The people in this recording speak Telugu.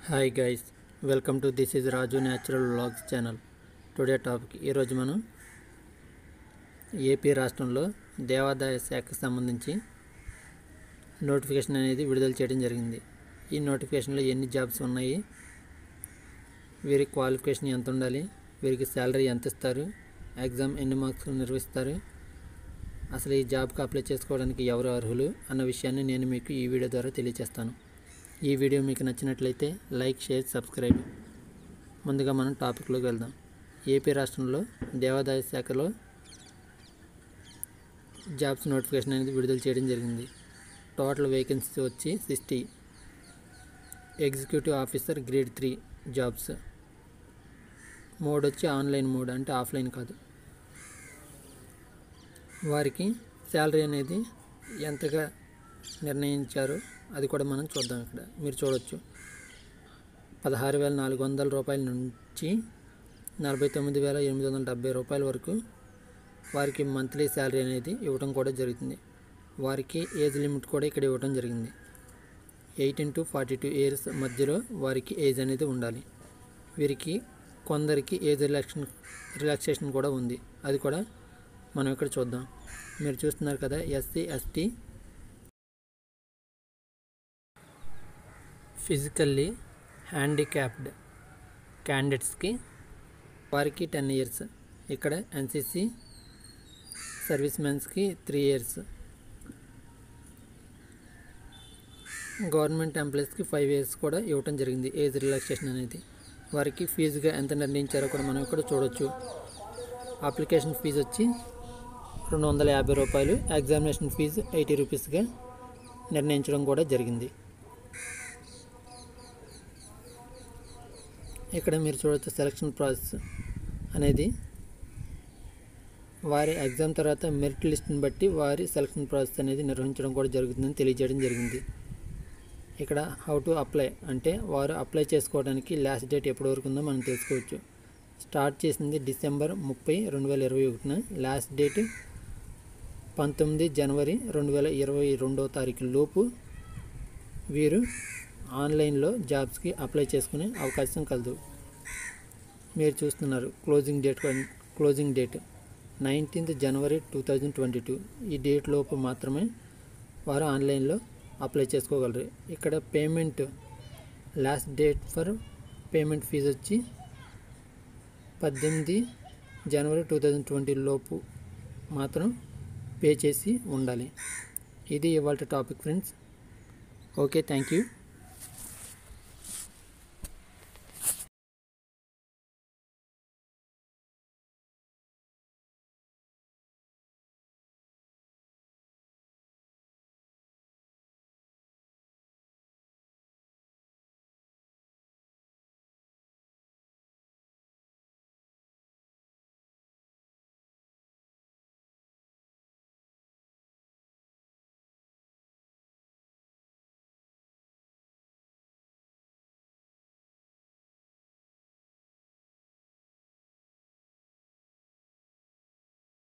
hi guys welcome to this is Raju natural vlogs channel today topic ఈరోజు మనం ఏపీ రాష్ట్రంలో దేవాదాయ శాఖకు సంబంధించి నోటిఫికేషన్ అనేది విడుదల చేయడం జరిగింది ఈ నోటిఫికేషన్లో ఎన్ని జాబ్స్ ఉన్నాయి వీరి క్వాలిఫికేషన్ ఎంత ఉండాలి వీరికి శాలరీ ఎంత ఇస్తారు ఎగ్జామ్ ఎన్ని మార్క్స్ నిర్వహిస్తారు అసలు ఈ జాబ్కి అప్లై చేసుకోవడానికి ఎవరు అర్హులు అన్న విషయాన్ని నేను మీకు ఈ వీడియో ద్వారా తెలియజేస్తాను ఈ వీడియో మీకు నచ్చినట్లయితే లైక్ షేర్ సబ్స్క్రైబ్ ముందుగా మనం టాపిక్లోకి వెళ్దాం ఏపీ రాష్ట్రంలో దేవాదాయ శాఖలో జాబ్స్ నోటిఫికేషన్ అనేది విడుదల చేయడం జరిగింది టోటల్ వేకెన్సీ వచ్చి sixty executive officer grade three jobs mode వచ్చి ఆన్లైన్ మోడ్ అంటే ఆఫ్లైన్ కాదు వారికి శాలరీ అనేది ఎంతగా నిర్ణయించారో అది కూడా మనం చూద్దాం ఇక్కడ మీరు చూడొచ్చు పదహారు వేల నాలుగు వందల రూపాయల నుంచి నలభై తొమ్మిది వేల ఎనిమిది వందల డెబ్బై రూపాయల వరకు వారికి మంత్లీ శాలరీ అనేది ఇవ్వడం కూడా జరుగుతుంది వారికి ఏజ్ లిమిట్ కూడా ఇక్కడ ఇవ్వడం జరిగింది eighteen to forty two years మధ్యలో వారికి ఏజ్ అనేది ఉండాలి వీరికి కొందరికి ఏజ్ రిలాక్షన్ రిలాక్సేషన్ కూడా ఉంది అది కూడా మనం ఇక్కడ చూద్దాం మీరు చూస్తున్నారు కదా ఎస్సీ ఎస్టీ ఫిజికల్లీ హ్యాండిక్యాప్డ్ క్యాండిడేట్స్కి వారికి టెన్ ఇయర్స్ ఇక్కడ ఎన్సిసి సర్వీస్ మెన్స్కి త్రీ ఇయర్స్ గవర్నమెంట్ ఎంప్లాయీస్కి ఫైవ్ ఇయర్స్ కూడా ఇవ్వటం జరిగింది ఏజ్ రిలాక్సేషన్ అనేది వారికి ఫీజుగా ఎంత నిర్ణయించారో కూడా మనం ఇక్కడ చూడొచ్చు అప్లికేషన్ ఫీజు వచ్చి రెండు వందల యాభై రూపాయలు ఎగ్జామినేషన్ ఫీజు ఎయిటీ రూపీస్గా నిర్ణయించడం కూడా జరిగింది ఇక్కడ మీరు చూడవచ్చు సెలక్షన్ ప్రాసెస్ అనేది వారి ఎగ్జామ్ తర్వాత మెరిట్ లిస్ట్ని బట్టి వారి సెలక్షన్ ప్రాసెస్ అనేది నిర్వహించడం కూడా జరుగుతుందని తెలియజేయడం జరిగింది ఇక్కడ హౌ టు అప్లై అంటే వారు అప్లై చేసుకోవడానికి లాస్ట్ డేట్ ఎప్పటి వరకు ఉందో మనం తెలుసుకోవచ్చు స్టార్ట్ చేసింది డిసెంబర్ ముప్పై రెండు వేల ఇరవై ఒకటిన లాస్ట్ డేట్ పంతొమ్మిది జనవరి రెండు వేల ఇరవై రెండో తారీఖు లోపు వీరు ఆన్లైన్లో జాబ్స్కి అప్లై చేసుకునే అవకాశం కలదు మీరు చూస్తున్నారు closing date closing date nineteenth January two thousand twenty two ఈ డేట్ లోపు మాత్రమే వారు ఆన్లైన్లో అప్లై చేసుకోగలరు ఇక్కడ payment last date for payment fee వచ్చి పద్దెనిమిది జనవరి టూ థౌజండ్ ట్వంటీ లోపు మాత్రం పే చేసి ఉండాలి ఇది ఇవాళ topic friends okay thank you